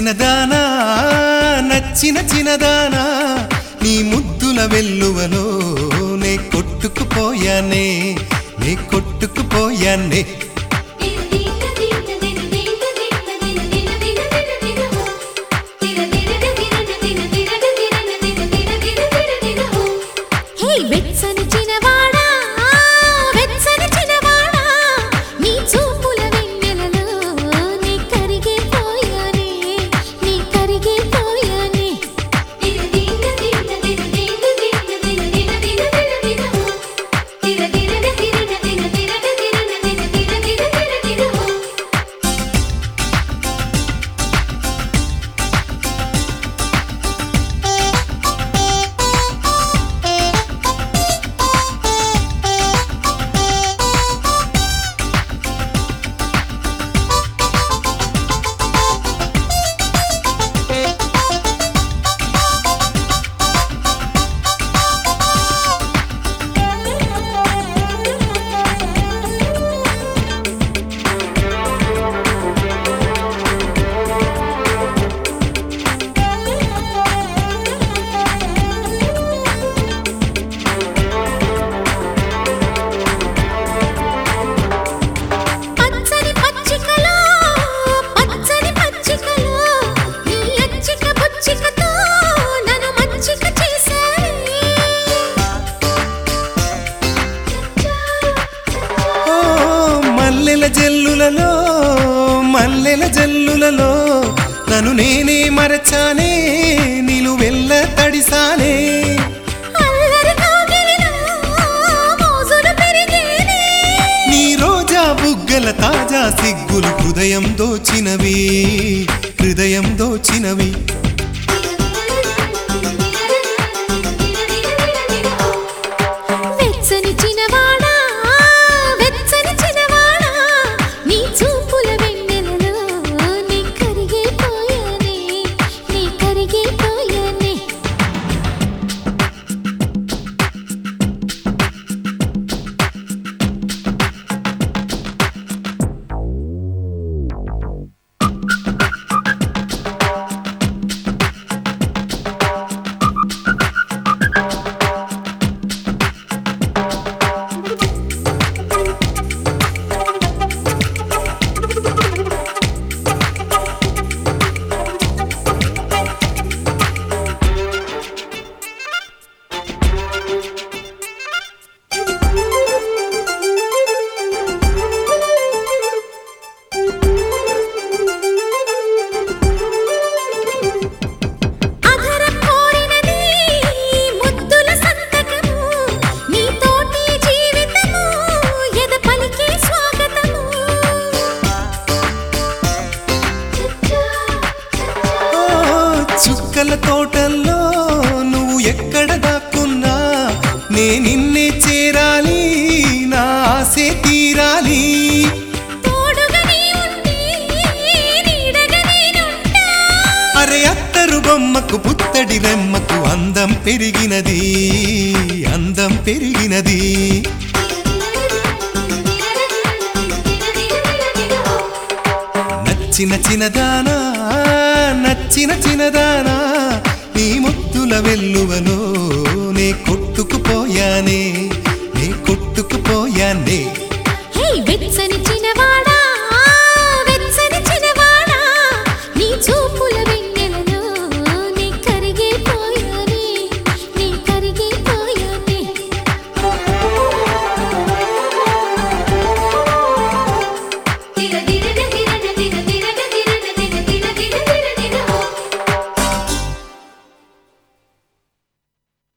చిన్నదానా నచ్చిన చిన్నదానా నీ ముద్దుల వెల్లువలో నే కొట్టుకుపోయానే నే కొట్టుకుపోయానే హే వెచ్చని చిన్నవాడా వెచ్చని చిన్నవాడా నీ చూపుల వెన్నెలలో నీ కరిగిపోయానే నీ కరిగిపోయానే పచ్చని పచ్చికలో పచ్చని పచ్చికలో నీ అచ్చిక బుచ్చికతో నన్ను మచ్చిక చేశావే ఓ మల్లెల జల్లులలో మల్లెల జల్లులలో నన్ను నేనే మరచానే నిలువెల్ల తడిసానే అల్లరి కాగిలిలో మోజులు పెరిగేనే నీ రోజా బుగ్గల తాజా సిగ్గులు హృదయం దోచినవి హృదయం దోచినవి వెచ్చని చిన్నవాడా వెచ్చని చిన్నవాడా నీ చూపుల వెన్నెలలో నీ కరిగిపోయానే నీ కరిగిపోయానే అధరం కోరినది ముద్దుల సంతకము నీ తోటి జీవితము ఎద పలికే స్వాగతము ఓ చుక్కల తోటల్లో నువ్వు ఎక్కడ దాక్కున్నా నే నిన్నే చేరాలి నా ఆశే తీరాలి తోడుగా నీ ఉండి నీడగా నేనుంటా అరే అత్తరు బొమ్మకు పుత్తడి రెమ్మకు అందం పెరిగినది అందం పెరిగినది నచ్చిన చిన్నదానా నచ్చిన చిన్నదానా నీ ముద్దుల వెల్లువలో నే కొట్టుకుపోయానే